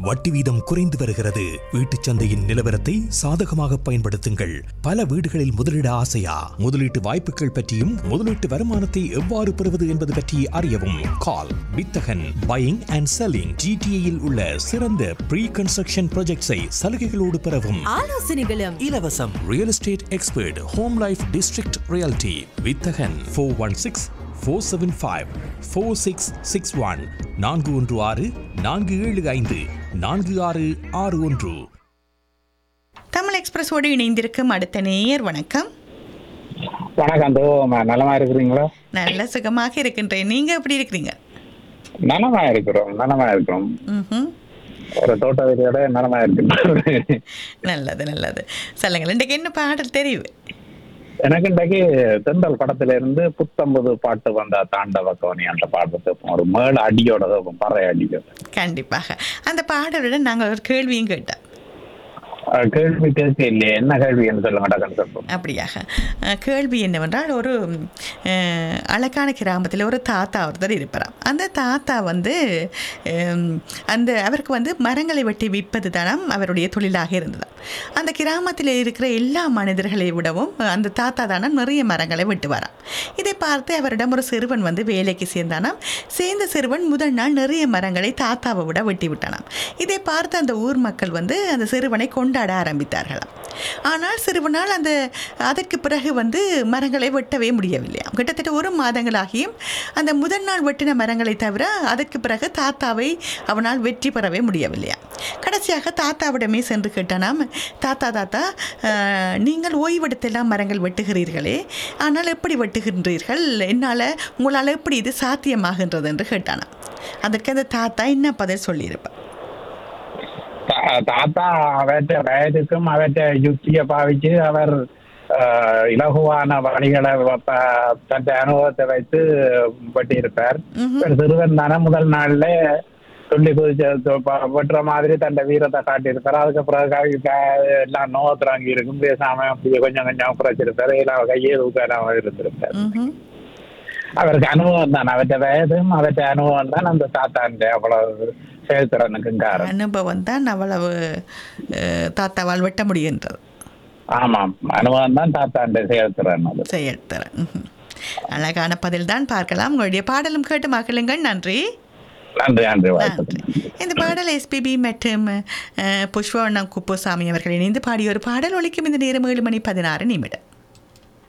வட்டி வீதம் குறைந்து வருகிறது வீட்டுச் சந்தையின் நிலவரத்தை சாதகமாக பயன்படுத்துங்கள் பல வீடுகளில் முதலீட ஆசையா முதலீட்டு வாய்ப்புகள் பற்றியும் முதலீட்டு வருமானத்தை எவ்வாறு பெறுவது என்பது பற்றி அறியவும் கால் வித்தகன் பையிங் அண்ட் செல்லிங் ஜிடிஏயில் உள்ள சிறந்த ப்ரீ கன்ஸ்ட்ரக்ஷன் ப்ராஜெக்ட்ஸை சலுகைகளோடு பெறவும் ஆலோசனைகளும் இலவசம் real estate expert home life district reality வித்தகன் four one six four seven five four six six one நான்கு ஒன்று ஆறு நான்கு ஏழு ஐந்து நான்கு ஆறு ஆறு ஒன்று தமிழ் எக்ஸ்பிரஸோடு இணைந்திருக்கும் அடுத்த நேயர் வணக்கம் வணக்கம் தோ நலமா இருக்கிறீங்களா நல்ல சுகமாக இருக்கின்றேன் நீங்க எப்படி இருக்கிறீங்க நலமா இருக்கிறோம் நலமா இருக்கிறோம் ம்ஹும். ஒரு தோட்ட வீதியோட நலமா இருக்கிறோம் நல்லது நல்லது சொல்லுங்கள் இன்றைக்கு என்ன பாடல் தெரிவு எனக்கு இன்றைக்கு தென்றல் படத்துல இருந்து புத்தம்பது பாட்டு வந்த தாண்டவ கவனி அந்த பாடத்தை ஒரு மேல அடியோட இருக்கும் பறை அடியோட கண்டிப்பாக அந்த பாடலுடன் நாங்கள் ஒரு கேள்வியும் கேட்டோம் அஹ் கேள்வி கேட்க இல்லையே என்ன கேள்வின்னு சொல்லுங்க டக்குன்னு சொல்லுங்க அப்படியாக அஹ், கேள்வி என்னவென்றால் ஒரு அஹ், அழகான கிராமத்தில் ஒரு தாத்தா ஒருத்தர் இருப்பாராம் அந்த தாத்தா வந்து ஹம், அந்த அவருக்கு வந்து மரங்களை வெட்டி விற்பது தானாம் அவருடைய தொழிலாக இருந்ததாம் அந்த கிராமத்தில் இருக்கிற எல்லா மனிதர்களை விடவும் அந்த தாத்தா தானே நிறைய மரங்களை வெட்டுவாராம் இதை பார்த்து அவரிடம் ஒரு சிறுவன் வந்து வேலைக்கு சேர்ந்தானாம் சேர்ந்த சிறுவன் முதல் நாள் நிறைய மரங்களை தாத்தாவை விட வெட்டி விட்டானாம் இதை பார்த்து அந்த ஊர் மக்கள் வந்து அந்த சிறுவனை கொண்டாட ஆரம்பித்தார்களாம் ஆனால் சிறுவனால் அந்த அதற்கு பிறகு வந்து மரங்களை வெட்டவே முடியவில்லையாம் கிட்டத்தட்ட ஒரு மாதங்களாகியும் அந்த முதல் நாள் வெட்டின மரங்களை தவிர அதற்கு பிறகு தாத்தாவை அவனால் வெற்றி பெறவே முடியவில்லையா கடைசியாக தாத்தாவிடமே சென்று கேட்டானாம் தாத்தா தாத்தா அஹ், நீங்கள் ஓய்வெடுத்தெல்லாம் மரங்கள் வெட்டுகிறீர்களே ஆனால் எப்படி வெட்டுகின்றீர்கள் என்னால் உங்களால் எப்படி இது சாத்தியமாகின்றது என்று கேட்டானாம் அதற்கு அந்த தாத்தா என்ன பதில் சொல்லியிருப்பார் தா- தாத்தா அவற்ற வயதுக்கும் அவற்ற யுக்தியை பாவிச்சு அவர் அஹ், இலகுவான வழிகளை வ- ப- தன் அனுபவத்தை வைத்து வெட்டியிருப்பார் ஒரு சிறுவன் தானே முதல் நாள்ல துள்ளி குதிச்சு தொ- ப- வெட்டுற மாதிரி தன் வீரத்தை காட்டியிருப்பார் அதுக்கு பிறகு க- எல்லாம் நோத்துறாங்கி இருக்கும் பேசாம அப்படியே கொஞ்சம் கொஞ்சம் குறைச்சிருப்பார் எல்லாம் கையே தூக்காம இருந்திருப்பார் ம்ஹும். அவருக்கு அனுபவம் தான் அவற்ற வயதும் அவற்ற அனுபவம் தான் அந்த தாத்தாண்ட அவ்வளவு செயல்திறனுக்கும் காரணம் அனுபவம் தான் அவ்வளவு அஹ், தாத்தாவால் வெட்ட முடிகின்றது ஆமாம் அனுபவம் தான் தாத்தாண்ட செயல்திறன் அது செயல்திறன் ம்ஹும். அழகான பதில் தான் பார்க்கலாம் உங்களுடைய பாடலும் கேட்டு மகிழுங்கள் நன்றி நன்றி நன்றி நன்றி வாழ்த்துக்கள் இந்த பாடல் எஸ்பிபி மற்றும் அஹ், புஷ்பவண்ணம் குப்புசாமி அவர்கள் இணைந்து பாடிய ஒரு பாடல் ஒலிக்கும் இந்த நேரம் ஏழு மணி பதினாறு நிமிடம்